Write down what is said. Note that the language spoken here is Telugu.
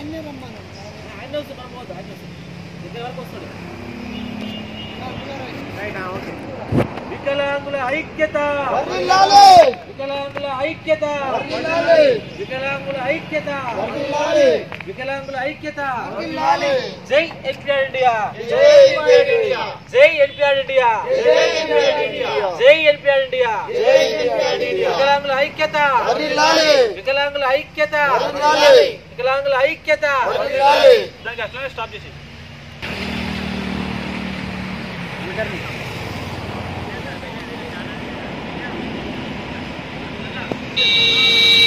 ఆయన్నే రమ్మను ఆయన వస్తుంది మనం పోదు ఆయన వస్తుంది దగ్గర వరకు వస్తాడు వికలాంగుల ఐక్యత వర్ధిల్లాలి వికలాంగుల ఐక్యత వర్ధిల్లాలి వికలాంగుల ఐక్యత వర్ధిల్లాలి వికలాంగుల ఐక్యత వర్ధిల్లాలి జై ఎన్పిఆర్ ఇండియా జై ఎన్టీఆర్ ఇండియా జై ఎన్పిఆర్ ఇండియా జై ఎన్టీఆర్ ఇండియా జై ఎన్పిఆర్ ఇండియా జై ఎన్టీఆర్ ఇండియా వికలాంగుల ఐక్యత వర్ధిల్లాలి వికలాంగుల ఐక్యత వర్ధిల్లాలి వికలాంగుల ఐక్యత వర్ధిల్లాలి దానికి అట్లనే స్టాప్ చేసి జై